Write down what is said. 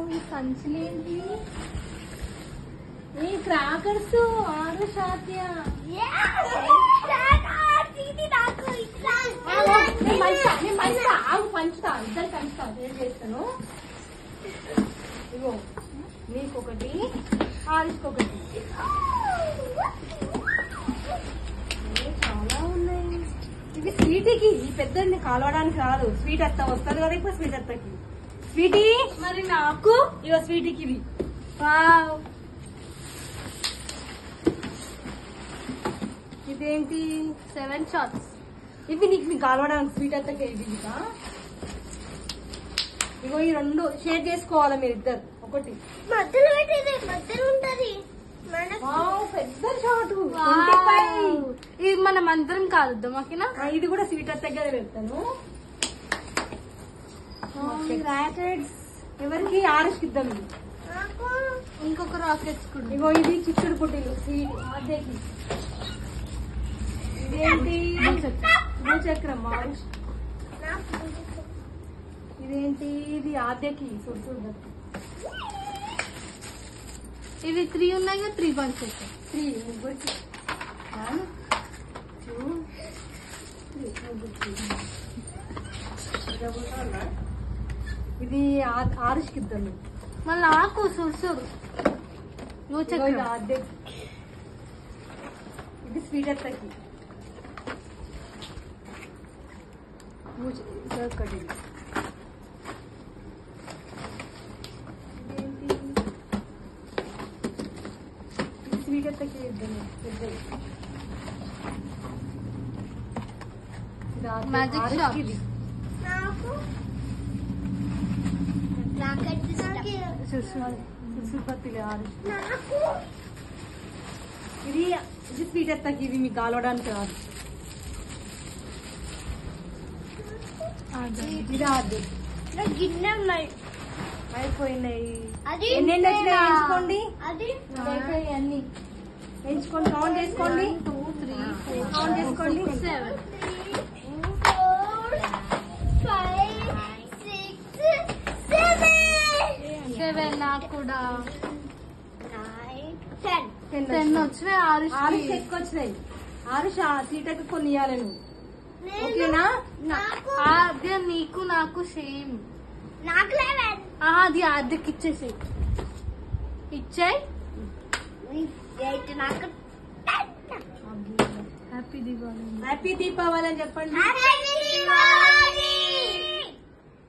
ఈ సంచులేంటి ఈ క్రాకర్స్ ఆరు షాత్య నేను పంచుతా నేను పంచుతా ఆగు పంచుతా ఇద్దరు పంచుతా నేను చేస్తాను ఇగో నీకొకటి ఆరుష్కొకటి ఏ, చాలా ఉన్నాయి ఇవి స్వీటీకి ఈ పెద్ద కాలవడానికి రాదు స్వీట్ అత్త వస్తుంది కదా ఇప్పుడు స్వీట్ అత్తకి స్వీటీ మరి నాకు ఇగో స్వీటీకి ఇవి వావ్ ఇదేంటి సెవెన్ షార్ట్స్ ఇవి నీకు మీకు కాలవడానికి స్వీట్ అత్తకి ఇవి ఇంకా ఇగో ఈ రెండు షేర్ చేసుకోవాలి మీరు ఇద్దరు ఒకటి మధ్యలో పెట్టేది మధ్యలో ఉంటది మనకు వావ్, పెద్ద షాటు ఇది మనం అందరం కాదు మాకినా ఇది కూడా స్వీట్ అత్త దగ్గర పెడతాను రాకెట్స్ ఎవరికి ఆరుష్కి ఇద్దాం ఇది నాకు ఇంకొక రాకెట్స్ కూడా ఇగో ఇది చిచ్చుడు పుట్టిలు స్వీట్ అద్దెకి ఇదేంటి భూచక్రం ఆరుష్ నాకు ఇదేంటి ఇది ఆద్యకి చూడు చూడు ఇవి త్రీ ఉన్నాయి కదా త్రీ పంచెస్ త్రీ ముగ్గురికి వన్ టూ త్రీ ముగ్గురికి ఇది ఆ- ఆరుష్కి ఇద్దాం నువ్వు. మళ్ళీ ఆకు సుర్సురు నువ్వు ఇగో ఇది చక్రం ఆద్యకి ఇది స్వీట్ అత్తకి భూచ- ఇది ఒకటి ఇది. ఇదేంటి? ఇది స్వీట్ అత్తకి ఇద్దాం పెద్దది. ఇది ఆద్య- Magic ఆరుష్కి shop. ఇది. నాకు రాకెట్ సుసుపత్తిలే ఆరుష్ నాకు ఇది ఇది స్వీట్ ఎత్తకి ఇది మీకు కాలవడానికి రాదు ఇది ఆద్యం నాకు గిన్నె మరి అయిపోయినాయి అది ఎన్నెన్ని వచ్చినాయి ఎంచుకోండి అది అయిపోయినాయి అన్ని ఎంచుకోండి కౌంట్ చేసుకోండి టూ త్రీ ఫోర్ కౌంట్ చేసుకోండి seven four five six seven seven నాకు కూడా నైన్ టెన్ టెన్ టెన్ వచ్చినాయి ఆరు ఆరుష్ ఎక్కువ వచ్చినాయి ఆరుష్ ఆ సీటకి కొన్ని ఇవ్వాలి నువ్వు ఓకేనా నాకు అదే నీకు నాకు సేమ్ నాకు లెవెన్ అది అద్దెకి ఇచ్చేసి ఇచ్చాయి ఎయిట్ నాకు హ్యాపీ దీపావళి హ్యాపీ దీపావళి అని చెప్పండి హ్యాపీ దీపావళి